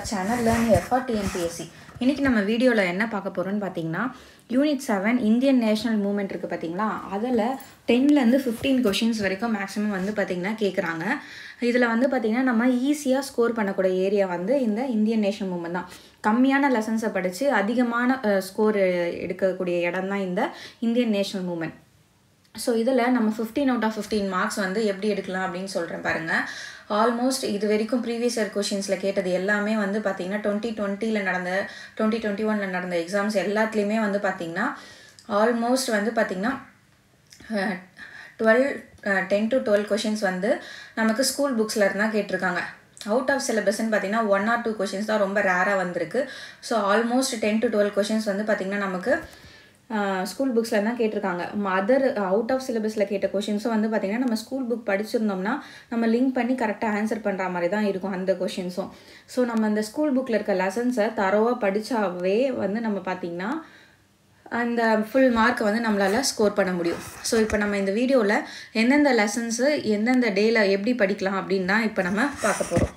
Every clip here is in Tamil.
அவர் சேனல் லேர்ன் எஃப்ஆர் டிஎன்பிஎஸ்சி இன்றைக்கி நம்ம வீடியோவில் என்ன பார்க்க போகிறோம்னு பார்த்தீங்கன்னா unit seven Indian national movement இருக்குது பார்த்தீங்களா அதில் டென்லேருந்து ஃபிஃப்டீன் கொஷின்ஸ் வரைக்கும் மேக்ஸிமம் வந்து பார்த்திங்கன்னா கேட்குறாங்க இதில் வந்து பார்த்திங்கன்னா நம்ம ஈஸியாக ஸ்கோர் பண்ணக்கூடிய ஏரியா வந்து இந்த இந்தியன் நேஷனல் மூமெண்ட் தான் கம்மியான லெசன்ஸை படித்து அதிகமான ஸ்கோர் எடுக்கக்கூடிய இடம் தான் இந்த இந்தியன் நேஷனல் மூமெண்ட் ஸோ இதில் நம்ம fifteen out of fifteen marks வந்து எப்படி எடுக்கலாம் அப்படின்னு சொல்கிறேன் பாருங்கள் ஆல்மோஸ்ட் இது வரைக்கும் ப்ரீவியஸ் இயர் கொஷின்ஸில் கேட்டது எல்லாமே வந்து பார்த்திங்கன்னா டுவெண்ட்டி டுவெண்ட்டியில் நடந்த டுவெண்ட்டி டுவெண்ட்டி ஒனில் நடந்த எக்ஸாம்ஸ் எல்லாத்துலேயுமே வந்து பார்த்திங்கன்னா ஆல்மோஸ்ட் வந்து பார்த்திங்கன்னா twelve ten to twelve questions வந்து நமக்கு ஸ்கூல் புக்ஸில் இருந்தால் கேட்டிருக்காங்க அவுட் ஆஃப் சிலபஸ்ன்னு பார்த்தீங்கன்னா ஒன் ஆர் டூ கொஷின்ஸ் தான் ரொம்ப ரேராக வந்திருக்கு so almost ten to twelve questions வந்து பார்த்திங்கன்னா நமக்கு ஸ்கூல் புக்ஸில் தான் கேட்டிருக்காங்க அதர் அவுட் ஆஃப் சிலபஸில் கேட்ட கொஷின்ஸும் வந்து பார்த்திங்கன்னா நம்ம ஸ்கூல் புக் படிச்சிருந்தோம்னா நம்ம லிங்க் பண்ணி கரெக்டாக ஆன்சர் பண்ணுற மாதிரி தான் இருக்கும் அந்த கொஷின்ஸும் ஸோ நம்ம அந்த ஸ்கூல் புக்கில் இருக்க லெசன்ஸை தரோவாக படித்தாவே வந்து நம்ம பார்த்திங்கன்னா அந்த ஃபுல் மார்க்கை வந்து நம்மளால் ஸ்கோர் பண்ண முடியும் ஸோ இப்போ நம்ம இந்த வீடியோவில் எந்தெந்த லெசன்ஸு எந்தெந்த டேயில் எப்படி படிக்கலாம் அப்படின்னு தான் இப்போ நம்ம பார்க்க போகிறோம்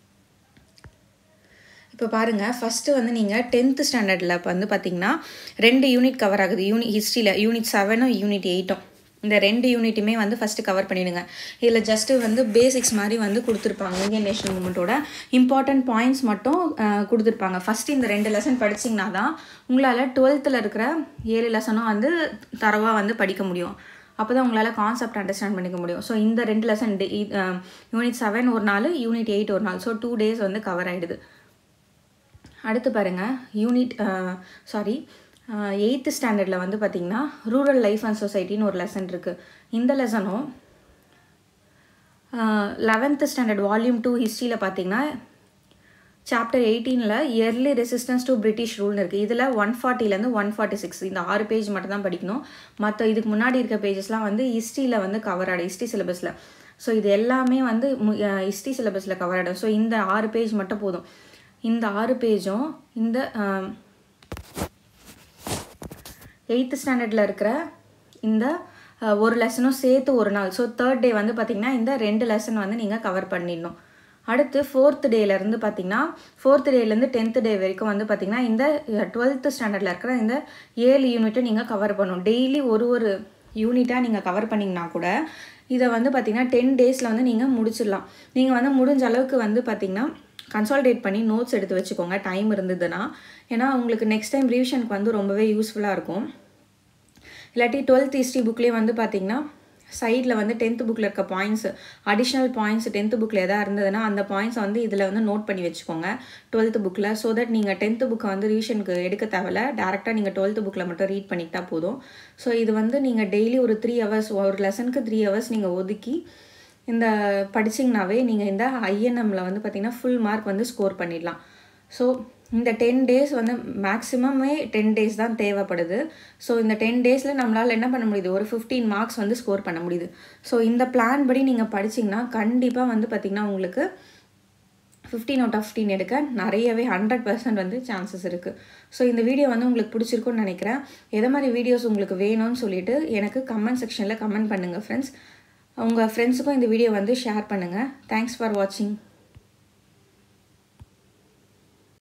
இப்போ பாருங்கள் ஃபஸ்ட்டு வந்து நீங்கள் டென்த்து ஸ்டாண்டர்டில் வந்து பார்த்தீங்கன்னா ரெண்டு யூனிட் கவர் ஆகுது யூனி ஹிஸ்ட்ரியில் யூனிட் செவனும் யூனிட் எயிட்டும் இந்த ரெண்டு யூனிட்டுமே வந்து ஃபஸ்ட்டு கவர் பண்ணிவிடுங்க இதில் ஜஸ்ட்டு வந்து பேசிக்ஸ் மாதிரி வந்து கொடுத்துருப்பாங்க இந்தியன் நேஷனல் மூமெண்ட்டோட இம்பார்ட்டன்ட் பாயிண்ட்ஸ் மட்டும் கொடுத்துருப்பாங்க ஃபஸ்ட்டு இந்த ரெண்டு லெசன் படிச்சிங்கன்னா தான் உங்களால் டுவெல்த்தில் இருக்கிற ஏழு லெசனும் வந்து தரவாக வந்து படிக்க முடியும் அப்போ தான் உங்களால் கான்செப்ட் அண்டர்ஸ்டாண்ட் பண்ணிக்க முடியும் ஸோ இந்த ரெண்டு லெசன் டே யூனிட் செவன் ஒரு நாள் யூனிட் எயிட் ஒரு நாள் ஸோ டூ டேஸ் வந்து கவர் ஆகிடுது அடுத்து பாருங்கள் யூனிட் சாரி எயித்து ஸ்டாண்டர்டில் வந்து பார்த்திங்கன்னா ரூரல் லைஃப் அண்ட் சொசைட்டின்னு ஒரு லெசன் இருக்குது இந்த லெசனும் லெவன்த்து ஸ்டாண்டர்ட் வால்யூம் டூ ஹிஸ்ட்ரியில் பார்த்தீங்கன்னா சாப்டர் எயிட்டீனில் இயர்லி ரெசிஸ்டன்ஸ் டு பிரிட்டிஷ் ரூல்னு இருக்குது இதில் ஒன் ஃபார்ட்டிலேருந்து ஒன் ஃபார்ட்டி சிக்ஸ் இந்த ஆறு பேஜ் மட்டும் தான் படிக்கணும் மற்ற இதுக்கு முன்னாடி இருக்க பேஜஸ்லாம் வந்து ஹிஸ்ட்ரியில் வந்து கவர் ஆகிடும் ஹிஸ்ட்ரி சிலபஸில் ஸோ இது எல்லாமே வந்து ஹிஸ்ட்ரி சிலபஸில் கவர் ஆகிடும் ஸோ இந்த ஆறு பேஜ் மட்டும் போதும் இந்த ஆறு பேஜும் இந்த எயித்து ஸ்டாண்டர்டில் இருக்கிற இந்த ஒரு லெசனும் சேர்த்து ஒரு நாள் ஸோ தேர்ட் டே வந்து பார்த்திங்கன்னா இந்த ரெண்டு லெசன் வந்து நீங்கள் கவர் பண்ணிடணும் அடுத்து ஃபோர்த்து டேலேருந்து பார்த்தீங்கன்னா ஃபோர்த்து டேலேருந்து டென்த்து டே வரைக்கும் வந்து பார்த்திங்கன்னா இந்த டுவெல்த்து ஸ்டாண்டர்டில் இருக்கிற இந்த ஏழு யூனிட்டை நீங்கள் கவர் பண்ணணும் டெய்லி ஒரு ஒரு யூனிட்டாக நீங்கள் கவர் பண்ணிங்கன்னா கூட இதை வந்து பார்த்திங்கன்னா டென் டேஸில் வந்து நீங்கள் முடிச்சிடலாம் நீங்கள் வந்து முடிஞ்ச அளவுக்கு வந்து பார்த்திங்கன்னா கன்சால்டேட் பண்ணி நோட்ஸ் எடுத்து வச்சுக்கோங்க டைம் இருந்ததுன்னா ஏன்னா உங்களுக்கு நெக்ஸ்ட் டைம் ரிவிஷனுக்கு வந்து ரொம்பவே யூஸ்ஃபுல்லாக இருக்கும் இல்லாட்டி டுவெல்த் ஹிஸ்ட்ரி புக்லேயே வந்து பார்த்திங்கன்னா சைடில் வந்து டென்த்து புக்கில் இருக்க பாயிண்ட்ஸ் அடிஷ்னல் பாயிண்ட்ஸ் டென்த்து புக்கில் எதாவது இருந்ததுன்னா அந்த பாயிண்ட்ஸை வந்து இதில் வந்து நோட் பண்ணி வச்சுக்கோங்க டுவெல்த்து புக்கில் ஸோ தட் நீங்கள் டென்த்து புக்கை வந்து ரிவிஷனுக்கு எடுக்க தேவையில்ல டேரெக்டாக நீங்கள் டுவெல்த்து புக்கில் மட்டும் ரீட் பண்ணிக்கிட்டா போதும் ஸோ இது வந்து நீங்கள் டெய்லி ஒரு த்ரீ ஹவர்ஸ் ஒரு லெசனுக்கு த்ரீ ஹவர்ஸ் நீங்கள் ஒதுக்கி இந்த படிச்சிங்கனாவே நீங்கள் இந்த ஐஎன்எம்மில் வந்து பார்த்திங்கன்னா ஃபுல் மார்க் வந்து ஸ்கோர் பண்ணிடலாம் ஸோ இந்த டென் டேஸ் வந்து மேக்ஸிமமே டென் டேஸ் தான் தேவைப்படுது ஸோ இந்த டென் டேஸில் நம்மளால் என்ன பண்ண முடியுது ஒரு ஃபிஃப்டீன் மார்க்ஸ் வந்து ஸ்கோர் பண்ண முடியுது ஸோ இந்த பிளான் படி நீங்கள் படிச்சிங்கன்னா கண்டிப்பாக வந்து பார்த்திங்கன்னா உங்களுக்கு ஃபிஃப்டீன் அவுட் ஆஃப் ஃபிஃப்டீன் எடுக்க நிறையவே ஹண்ட்ரட் பர்சன்ட் வந்து சான்சஸ் இருக்குது ஸோ இந்த வீடியோ வந்து உங்களுக்கு பிடிச்சிருக்குன்னு நினைக்கிறேன் எதை மாதிரி வீடியோஸ் உங்களுக்கு வேணும்னு சொல்லிட்டு எனக்கு கமெண்ட் செக்ஷனில் கமெண்ட் பண்ணுங்கள் ஃப்ரெண்ட்ஸ் உங்கள் ஃப்ரெண்ட்ஸுக்கும் இந்த வீடியோ வந்து ஷேர் பண்ணுங்கள் தேங்க்ஸ் ஃபார் வாட்சிங்